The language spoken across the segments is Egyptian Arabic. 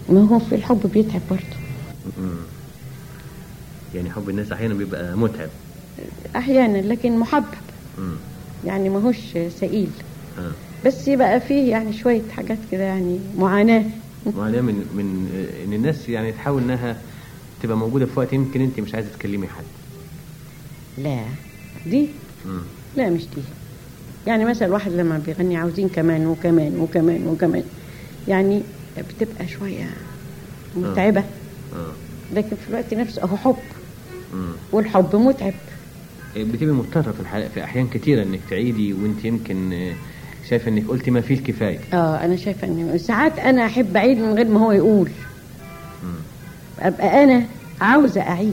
ما هو في الحب بيتعب برضه مم. يعني حب الناس احيانا بيبقى متعب احيانا لكن محبب مم. يعني ماهوش ثقيل آه. بس يبقى فيه يعني شويه حاجات كده يعني معاناه معاناة من من آه، ان الناس يعني تحاول انها تبقى موجوده في وقت يمكن انت مش عايزه تكلمي حد لا دي مم. لا مش دي يعني مثلا الواحد لما بيغني عاوزين كمان وكمان وكمان وكمان يعني بتبقى شويه متعبه اه لكن في الوقت نفسه هو حب مم. والحب متعب بتبقي مضطره في, الحلقة في احيان كتيره انك تعيدي وانت يمكن آه، شايفه انك قلتي ما فيه الكفايه اه انا شايفه ان ساعات انا احب اعيد من غير ما هو يقول مم. ابقى انا عاوزه اعيد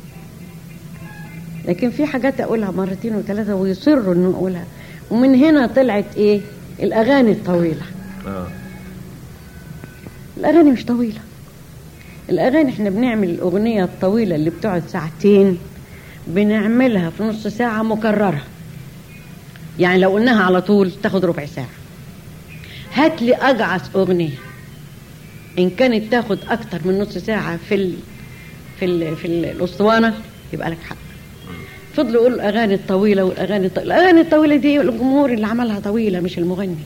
لكن في حاجات اقولها مرتين وثلاثه ويصروا انه اقولها ومن هنا طلعت ايه الاغاني الطويله اه الاغاني مش طويله الاغاني احنا بنعمل الاغنيه الطويله اللي بتقعد ساعتين بنعملها في نص ساعه مكرره يعني لو قلناها على طول تاخد ربع ساعه هات لي اجعص اغنيه ان كانت تاخد اكتر من نص ساعه في ال في ال في ال- الاسطوانه يبقى لك حق فضلوا يقولوا الاغاني الطويله والاغاني الطويله الاغاني الطويله دي الجمهور اللي عملها طويله مش المغني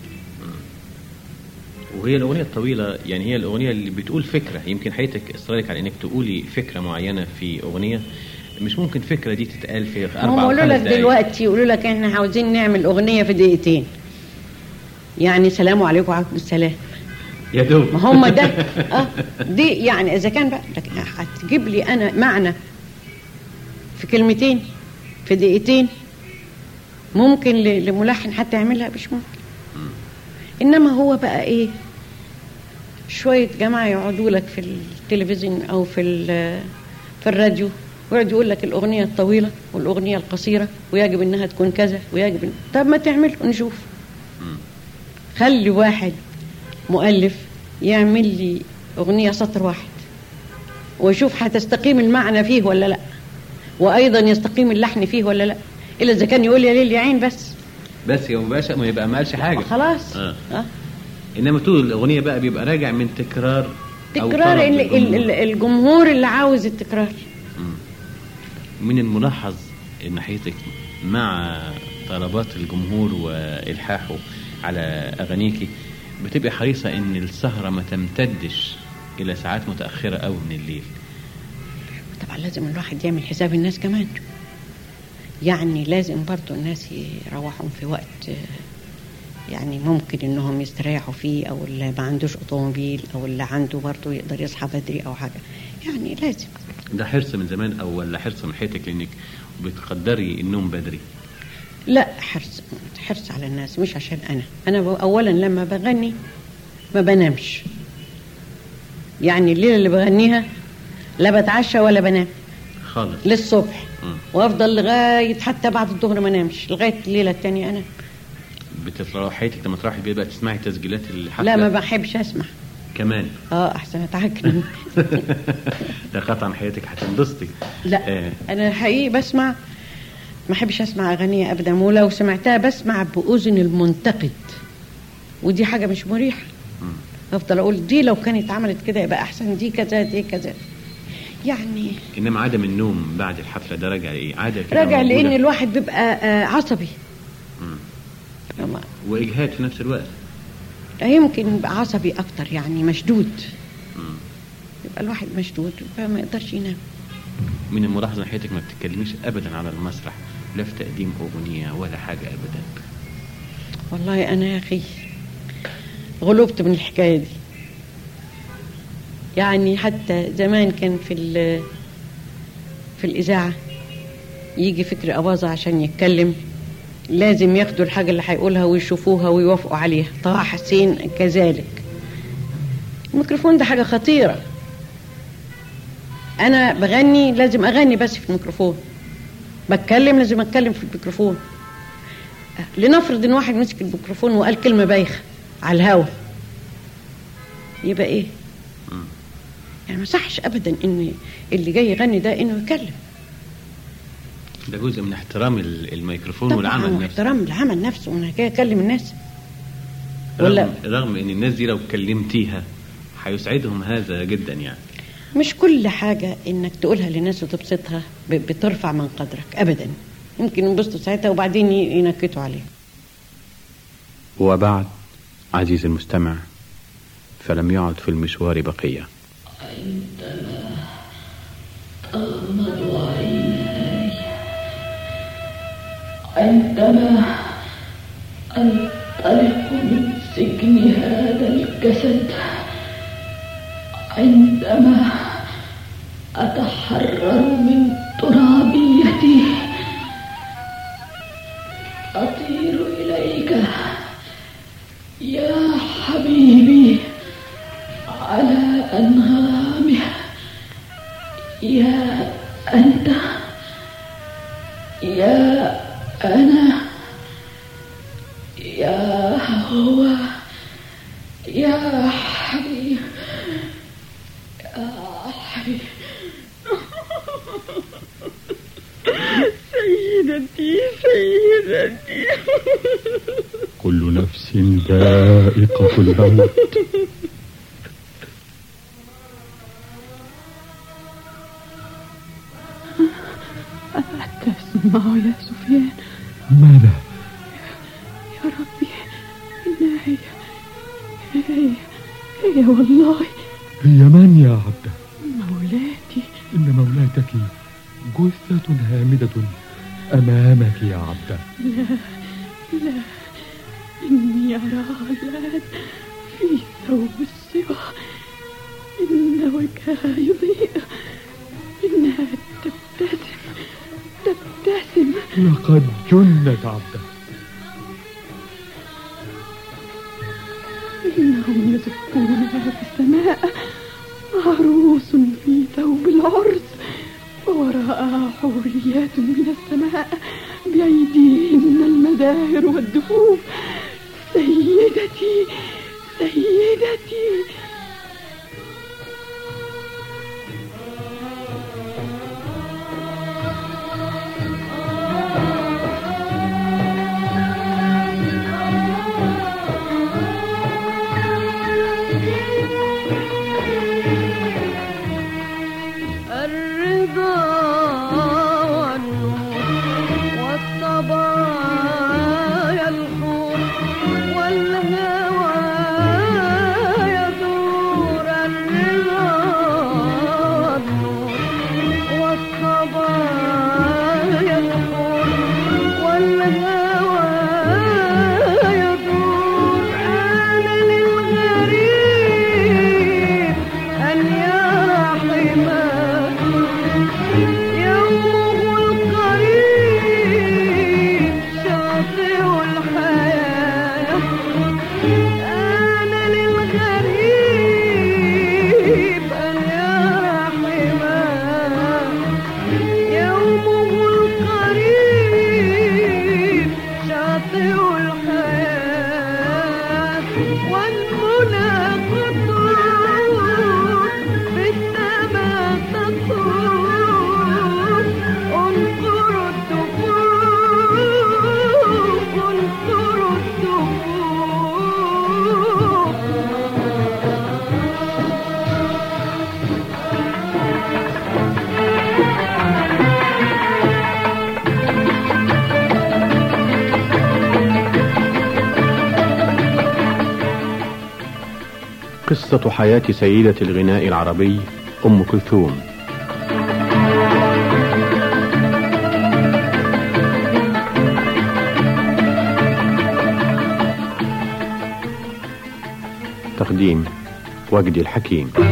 وهي الاغنيه الطويله يعني هي الاغنيه اللي بتقول فكره يمكن حياتك اصرارك على انك تقولي فكره معينه في اغنيه مش ممكن فكره دي تتقال في اربع هم او يقولوا خمس لك دقايق دلوقتي يقولوا لك احنا عاوزين نعمل اغنيه في دقيقتين يعني سلام عليكم وعليكم السلام يا دوب ما هم ده اه دي يعني اذا كان بقى لكن هتجيب لي انا معنى في كلمتين في دقيقتين ممكن ل- لملحن حتى يعملها مش ممكن انما هو بقى ايه شويه جماعه يقعدوا لك في التلفزيون او في ال- في الراديو ويقعد يقول لك الاغنيه الطويله والاغنيه القصيره ويجب انها تكون كذا ويجب إن... طب ما تعمل ونشوف خلي واحد مؤلف يعمل لي اغنيه سطر واحد ويشوف هتستقيم المعنى فيه ولا لا وايضا يستقيم اللحن فيه ولا لا الا اذا كان يقول يا ليل يا عين بس بس يبقى مبقاش ما يبقى ما قالش حاجه خلاص آه. آه. انما طول الاغنيه بقى بيبقى راجع من تكرار أو تكرار طلب ال- ال- الجمهور. ال- الجمهور اللي عاوز التكرار من الملاحظ ان حياتك مع طلبات الجمهور والحاحه على اغانيكي بتبقى حريصه ان السهره ما تمتدش الى ساعات متاخره قوي من الليل طبعا لازم الواحد يعمل حساب الناس كمان يعني لازم برضو الناس يروحوا في وقت آه، يعني ممكن انهم يستريحوا فيه او اللي ما عندوش اوتوموبيل او اللي عنده برضو يقدر يصحى بدري او حاجه يعني لازم ده حرص من زمان او ولا حرص من حياتك لانك بتقدري النوم بدري لا حرص حرص على الناس مش عشان انا انا ب- اولا لما بغني ما بنامش يعني الليله اللي بغنيها لا بتعشى ولا بنام خالص للصبح مم. وافضل لغايه حتى بعد الظهر ما انامش لغايه الليله الثانيه انام بتطلع حياتك لما تروحي البيت بقى تسمعي تسجيلات الحفله لا ما بحبش اسمع كمان اه احسن اتعكن ده قطعا حياتك هتنبسطي لا آه. انا حقيقي بسمع ما احبش اسمع اغنيه ابدا ولو سمعتها بسمع باذن المنتقد ودي حاجه مش مريحه مم. افضل اقول دي لو كانت عملت كده يبقى احسن دي كذا دي كذا يعني انما عدم النوم بعد الحفله ده راجع لايه عاده كده راجع موجودة. لان الواحد بيبقى آه، عصبي مم. لما- واجهاد في نفس الوقت يمكن يبقى عصبي اكتر يعني مشدود مم. يبقى الواحد مشدود فما يقدرش ينام من الملاحظه ان حياتك ما بتتكلميش ابدا على المسرح لا في تقديم اغنيه ولا حاجه ابدا والله انا يا اخي غلبت من الحكايه دي يعني حتى زمان كان في ال- في الاذاعه يجي فكري اباظه عشان يتكلم لازم ياخدوا الحاجه اللي هيقولها ويشوفوها ويوافقوا عليها طه حسين كذلك الميكروفون ده حاجه خطيره انا بغني لازم اغني بس في الميكروفون بتكلم لازم اتكلم في الميكروفون لنفرض ان واحد مسك الميكروفون وقال كلمه بايخه على الهوا يبقى ايه مم. يعني ما صحش ابدا ان اللي جاي يغني ده انه يتكلم ده جزء من احترام ال- الميكروفون طبعا والعمل نفسه احترام العمل نفسه وانا جاي اكلم الناس ولا رغم, رغم ان الناس دي لو كلمتيها هيسعدهم هذا جدا يعني مش كل حاجة انك تقولها للناس وتبسطها ب- بترفع من قدرك ابدا يمكن ينبسطوا ساعتها وبعدين ي- ينكتوا عليه وبعد عزيزي المستمع فلم يعد في المشوار بقية عندما أنطلق من سجن هذا الجسد عندما أتحرر من ترابيتي أطير إليك يا حبيبي على أنغامه يا أنت يا أنا يا هو يا حبيب يا حبيب سيدتي سيدتي كل نفس ذائقة الموت أتسمع يا سفيان ماذا يا ربي إنها هي هي هي والله هي من يا عبدة مولاتي إن مولاتك جثة هامدة أمامك يا عبدة لا لا إني أراها الآن في ثوب الصبا إن وجهها يضيء إنها تبتسم تبتسم لقد جنت عبدة إنهم يزفونها في السماء عروس في ثوب العرس ووراءها حوريات من السماء بأيديهن المداهر والدفوف سيدتي سيدتي الرضا والنور والصبايا الحور والهوى يدور الرضا والنور والصبايا الحور والهوى يدور أنا للغريب أن يرى حماه يومه القريب شاطئ الحياة أنا للغريب أن يرى حماه يومه القريب شاطئ الحياة والمنى قطور بالسماء تطور انظر الدفوف انظر الدفوف قصة حياة سيدة الغناء العربي أم كلثوم تقديم وجدي الحكيم